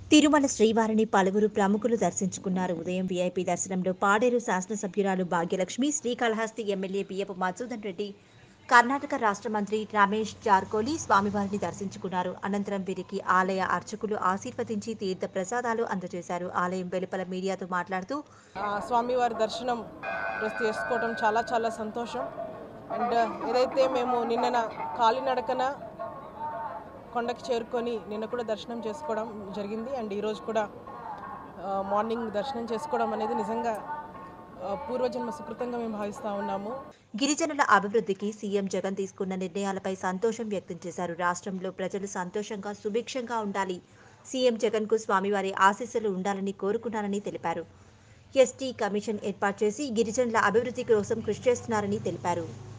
తిరుమల శ్రీవారిని పలువురు ప్రముఖులు దర్శించుకున్నారు ఉదయం వీఐపీ దర్శనంలో పాడేరు శాసనసభ్యురాలు భాగ్యలక్ష్మి శ్రీకాళహస్తి ఎమ్మెల్యే బియ్యపు మధుసూదన్ రెడ్డి కర్ణాటక రాష్ట్ర మంత్రి రమేష్ జార్కోలి స్వామివారిని దర్శించుకున్నారు అనంతరం వీరికి ఆలయ అర్చకులు ఆశీర్వదించి తీర్థ ప్రసాదాలు అందజేశారు ఆలయం వెలుపల మీడియాతో మాట్లాడుతూ ఆ, స్వామివారి దర్శనం ఈరోజు చేసుకోవడం చాలా చాలా సంతోషం అండ్ ఏదైతే మేము నిన్న కాలినడకన కొండకి చేరుకొని నిన్న కూడా దర్శనం చేసుకోవడం జరిగింది అండ్ ఈరోజు కూడా ఆ, మార్నింగ్ దర్శనం చేసుకోవడం అనేది నిజంగా ఆ, పూర్వజన్మ సుకృతంగా మేము భావిస్తూ ఉన్నాము గిరిజనుల అభివృద్ధికి సీఎం జగన్ తీసుకున్న నిర్ణయాలపై సంతోషం వ్యక్తం చేశారు రాష్ట్రంలో ప్రజలు సంతోషంగా సుభిక్షంగా ఉండాలి సీఎం జగన్ కు స్వామివారి ఆశీస్సులు ఉండాలని కోరుకున్నారని తెలిపారు ఎస్టీ కమిషన్ ఏర్పాటు చేసి గిరిజనుల అభివృద్ధి కోసం కృషి చేస్తున్నారని తెలిపారు